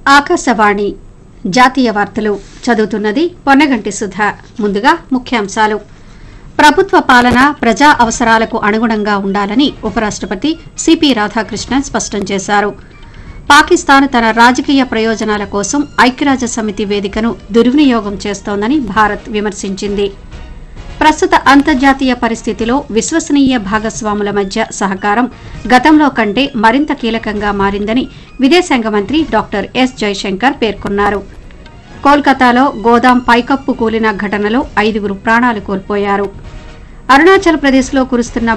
ఆకాశవాణి జాతీయ వార్తలు చదువుతున్నది పొన్నగంటి సుధ ముందుగా ముఖ్యాంశాలు ప్రభుత్వ పాలన ప్రజా అవసరాలకు అనుగుణంగా ఉండాలని ఉపరాష్టపతి సిపి రాధాకృష్ణన్ స్పష్టం చేశారు పాకిస్తాన్ తన రాజకీయ ప్రయోజనాల కోసం ఐక్యరాజ్య సమితి వేదికను దుర్వినియోగం చేస్తోందని భారత్ విమర్శించింది ప్రస్తుత అంతర్జాతీయ పరిస్థితిలో విశ్వసనీయ భాగస్వాముల మధ్య సహకారం గతంలో కంటే మరింత కీలకంగా మారిందని విదేశాంగ మంత్రి డాక్టర్ ఎస్ జైశంకర్ పేర్కొన్నారు కోల్కతాలో గోదాం పైకప్పు కూలిన ఘటనలో ఐదుగురు ప్రాణాలు కోల్పోయారు అరుణాచల్ ప్రదేశ్లో కురుస్తున్న